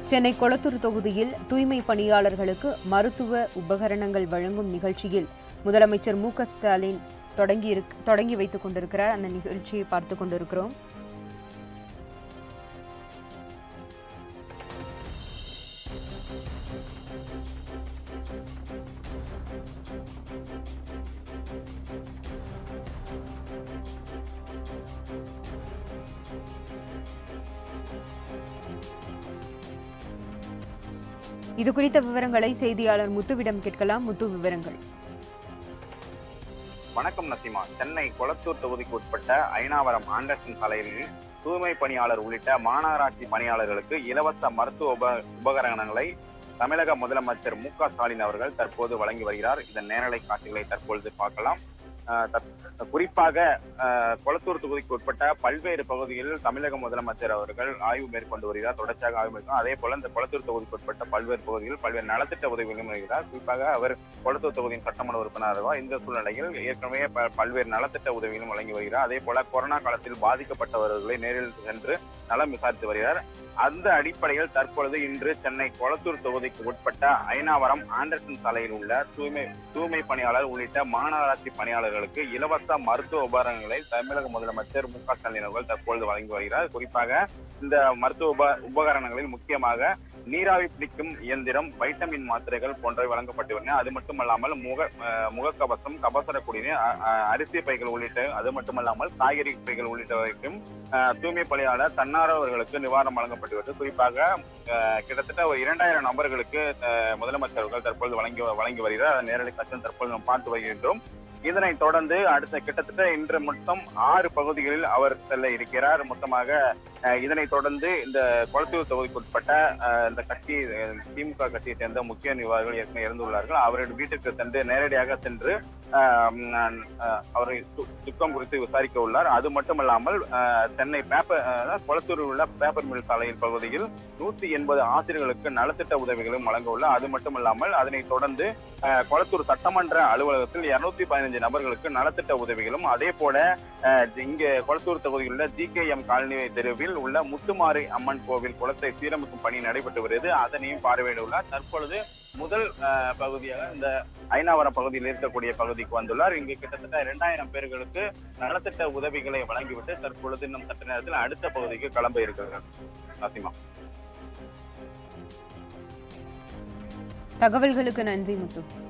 சென்னை கொளத்தூர் தொகுதியில் தூய்மை பணியாளர்களுக்கு மருத்துவ உபகரணங்கள் வழங்கும் நிகழ்ச்சியில் முதலமைச்சர் மு க ஸ்டாலின் தொடங்கி இருக்- தொடங்கி வைத்துக் கொண்டிருக்கிறார் அந்த நிகழ்ச்சியை பார்த்து கொண்டிருக்கிறோம் இது குறித்த விவரங்களை செய்தியாளர் முத்துவிடம் கேட்கலாம் முத்து விவரங்கள் வணக்கம் நசிமா சென்னை கொளத்தூர் தொகுதிக்கு உட்பட்ட ஐனாவரம் ஆண்டர்சன் சாலையில் தூய்மை பணியாளர் உள்ளிட்ட மாநகராட்சி பணியாளர்களுக்கு இலவச மருத்துவ உப உபகரணங்களை தமிழக முதலமைச்சர் மு க ஸ்டாலின் அவர்கள் தற்போது வழங்கி வருகிறார் இதன் நேரலை காட்சிகளை தற்பொழுது பார்க்கலாம் ஆஹ் தற்- குறிப்பாக ஆஹ், கொளத்தூர் தொகுதிக்கு உட்பட்ட பல்வேறு பகுதிகளில் தமிழக முதலமைச்சர் அவர்கள் ஆய்வு மேற்கொண்டு வருகிறார் தொடர்ச்சியாக ஆய்வு மேற்கொண்டு அதே போல இந்த கொளத்தூர் தொகுதிக்கு உட்பட்ட பல்வேறு பகுதிகளில் பல்வேறு நலத்திட்ட உதவிகளும் வருகிறார் குறிப்பாக அவர் கொளத்தூர் தொகுதியின் சட்டமன்ற உறுப்பினராக இந்த சூழ்நிலையில் ஏற்கனவே ப- பல்வேறு நலத்திட்ட உதவிகளும் வழங்கி வருகிறார் அதே போல கொரோனா காலத்தில் பாதிக்கப்பட்டவர்களை நேரில் சென்று நலம் விசாரித்து வருகிறார் அந்த அடிப்படையில் தற்பொழுது இன்று சென்னை கொளத்தூர் தொகுதிக்கு உட்பட்ட ஐனாவரம் ஆண்டர்சன் சாலையில் உள்ள தூய்மை தூய்மை பணியாளர் உள்ளிட்ட மாநகராட்சி பணியாளர்களுக்கு இலவச மருத்துவ உபகரணங்களை தமிழக முதலமைச்சர் மு க ஸ்டாலின் அவர்கள் தற்பொழுது வழங்கி வருகிறார் குறிப்பாக இந்த மருத்துவ உப உபகரணங்களில் முக்கியமாக நீராவி பிடிக்கும் இயந்திரம் வைட்டமின் மாத்திரைகள் போன்றவை வழங்கப்பட்டு வருகின்றன அது மட்டுமல்லாமல் முக அஹ், முகக்கவசம் கபசர குடிநீர் அ- அ- அரிசி பைகள் உள்ளிட்ட அது மட்டுமல்லாமல் காய்கறி பைகள் உள்ளிட்டவைக்கும் அஹ், தூய்மை பணியாளர் தன்னார்வர்களுக்கு நிவாரணம் வழங்கப்பட்டு வருது குறிப்பாக அஹ், கிட்டத்தட்ட ஒரு இரண்டாயிரம் நபர்களுக்கு அஹ், முதலமைச்சர் அவர்கள் தற்பொழுது வழங்கி வழங்கி வருகிறார் அதன் நேரடி காட்சி தற்பொழுது நாம் பார்த்து வருகின்றோம் இதனைத் தொடர்ந்து அடுத்த கிட்டத்தட்ட இன்று மொத்தம் ஆறு பகுதிகளில் அவர் செல்ல இருக்கிறார் மொத்தமாக அஹ், இதனைத் தொடர்ந்து இந்த கொளத்தூர் தொகுதிக்கு உட்பட்ட அஹ், இந்த கட்சி அஹ், திமுக கட்சியை சேர்ந்த முக்கிய நிர்வாகிகள் ஏற்கனவே இருந்துள்ளார்கள் அவருடைய வீட்டிற்கு சென்று நேரடியாக சென்று அஹ், ம், அஹ், அவரை து- துக்கம் குறித்து விசாரிக்க உள்ளார் அது மட்டுமல்லாமல் அஹ், சென்னை பேப்பர் அஹ், கொளத்தூரில் உள்ள பேப்பர் மில் சாலையில் பகுதியில் நூத்தி எண்பது ஆசிரியர்களுக்கு நலத்திட்ட உதவிகளும் வழங்க உள்ளார் அது மட்டுமல்லாமல் அதனைத் தொடர்ந்து அஹ், கொளத்தூர் சட்டமன்ற அலுவலகத்தில் இருநூத்தி பதினைஞ்சு நபர்களுக்கு நலத்திட்ட உதவிகளும் அதே போல அஹ், இங்கே கொளத்தூர் தொகுதியில் உள்ள ஜி கே எம் காலனி தெருவில் உள்ள முத்துமாரி அம்மன் கோவில் குளத்தை சீரமைக்கும் பணி நடைபெற்று வருகிறது அதனையும் பார்வையிட உள்ளார் தற்பொழுது முதல் அஹ், பகுதியாக இந்த ஐநாவரம் பகுதியில் இருக்கக்கூடிய பகுதிக்கு வந்துள்ளார் இங்கு கிட்டத்தட்ட இரண்டாயிரம் பேர்களுக்கு நலத்திட்ட உதவிகளை வழங்கிவிட்டு தற்பொழுது இன்னும் சற்று நேரத்தில் அடுத்த பகுதிக்கு கிளம்ப இருக்கிறார் நசிமா தகவல்களுக்கு நன்றி முத்து